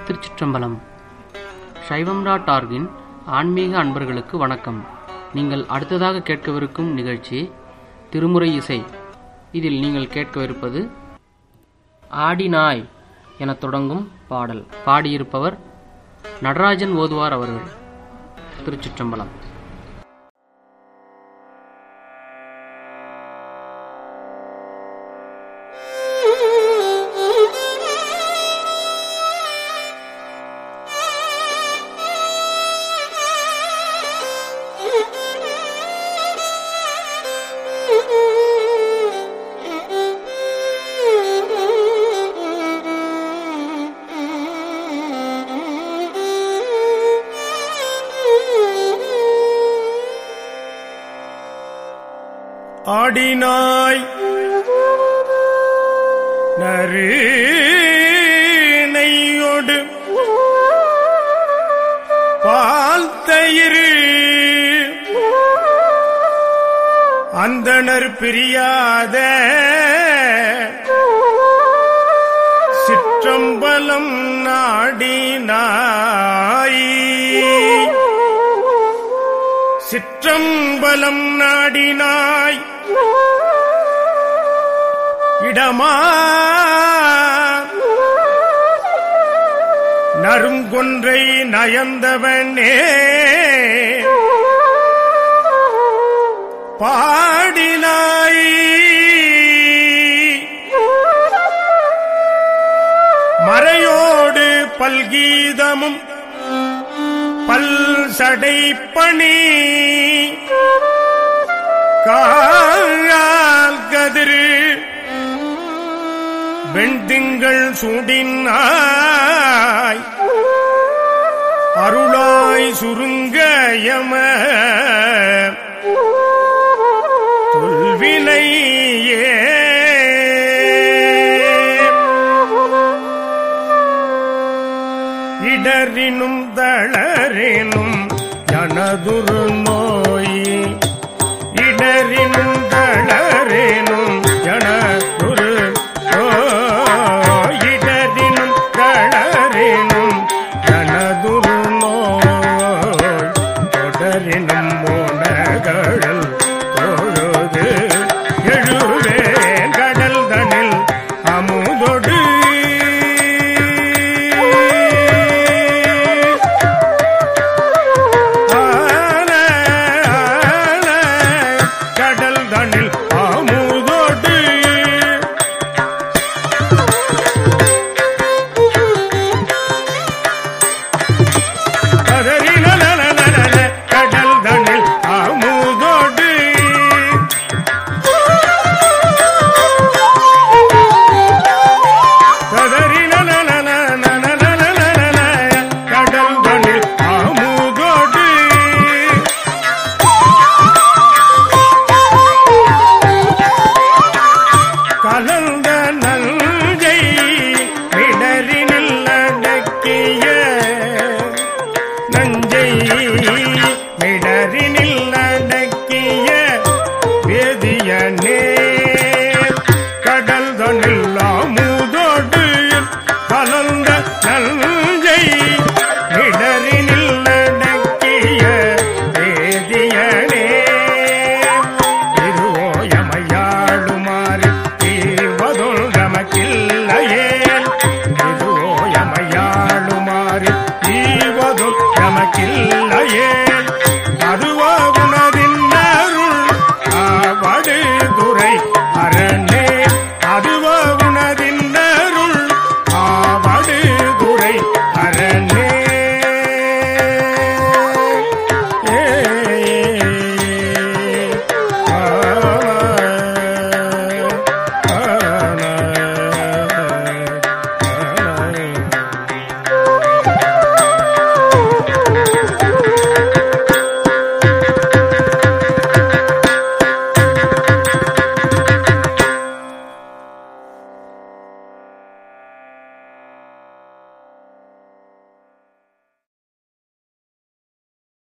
திருச்சிற்றம்பலம் சைவம் டாட் ஆர்கின் ஆன்மீக அன்பர்களுக்கு வணக்கம் நீங்கள் அடுத்ததாக கேட்கவிருக்கும் நிகழ்ச்சி திருமுறை இசை இதில் நீங்கள் கேட்கவிருப்பது ஆடினாய் எனத் தொடங்கும் பாடல் பாடியிருப்பவர் நடராஜன் ஓதுவார் அவர்கள் திருச்சிற்றம்பலம் ஆடினாய் நறு நெய்யோடு பால் தயிர் அந்தணர் பிரியாத சிற்றம்பலம் நாடினாய் சிற்றம்பலம் நாடினாய் இடமா நறுங்கொன்றை நயந்தவனே பாடினாய் மறையோடு பல்கீதமும் பல் சடைப்பணி கால் கதிரு வெண்திங்கள் சூடினாய் அருளாய் சுருங்கயம தொல்வினையே இடரினும் தளரினும் எனதுரு நோய் இடரினும் தளரினும்